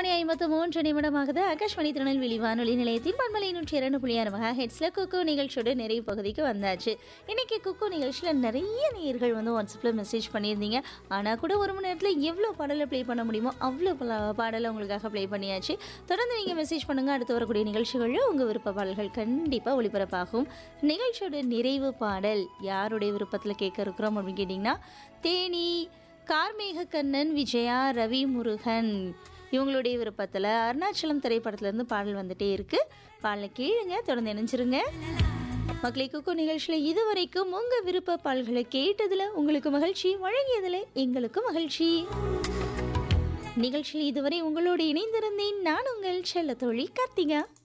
மணி ஐம்பத்து மூன்று நிமிடமாகுது ஆகாஷ்வாணி திருநெல்வேலி வானொலி நிலையத்தின் பண்பலை நூற்றி இரண்டு புள்ளி ஆறு மகா ஹெட்ஸில் குக்கு நிகழ்ச்சியோட நிறைவு பகுதிக்கு வந்தாச்சு இன்னைக்கு குக்கு நிகழ்ச்சியில் நிறைய நேயர்கள் வந்து வாட்ஸ்அப்பில் மெசேஜ் பண்ணியிருந்தீங்க ஆனால் கூட ஒரு மணி நேரத்தில் எவ்வளோ பாடலை ப்ளே பண்ண முடியுமோ அவ்வளோ பல பாடலை உங்களுக்காக ப்ளே பண்ணியாச்சு தொடர்ந்து நீங்கள் மெசேஜ் பண்ணுங்கள் அடுத்து வரக்கூடிய நிகழ்ச்சிகளில் உங்கள் விருப்ப பாடல்கள் கண்டிப்பாக ஒளிபரப்பாகும் நிகழ்ச்சியோட நிறைவு பாடல் யாருடைய விருப்பத்தில் கேட்க இருக்கிறோம் அப்படின்னு கேட்டிங்கன்னா தேனி கார்மேக கண்ணன் விஜயா ரவி முருகன் இவங்களுடைய விருப்பத்தில் அருணாச்சலம் திரைப்படத்துலேருந்து பாடல் வந்துட்டே இருக்கு பாடலை கீழுங்க தொடர்ந்து இணைஞ்சிருங்க மக்களை குக்கு நிகழ்ச்சியில் இதுவரைக்கும் உங்கள் விருப்ப பாடல்களை கேட்டதில் உங்களுக்கு மகிழ்ச்சி வழங்கியதில் எங்களுக்கு மகிழ்ச்சி நிகழ்ச்சியில் இதுவரை உங்களோடு இணைந்திருந்தேன் நான் உங்கள் செல்ல தோழி கார்த்திகா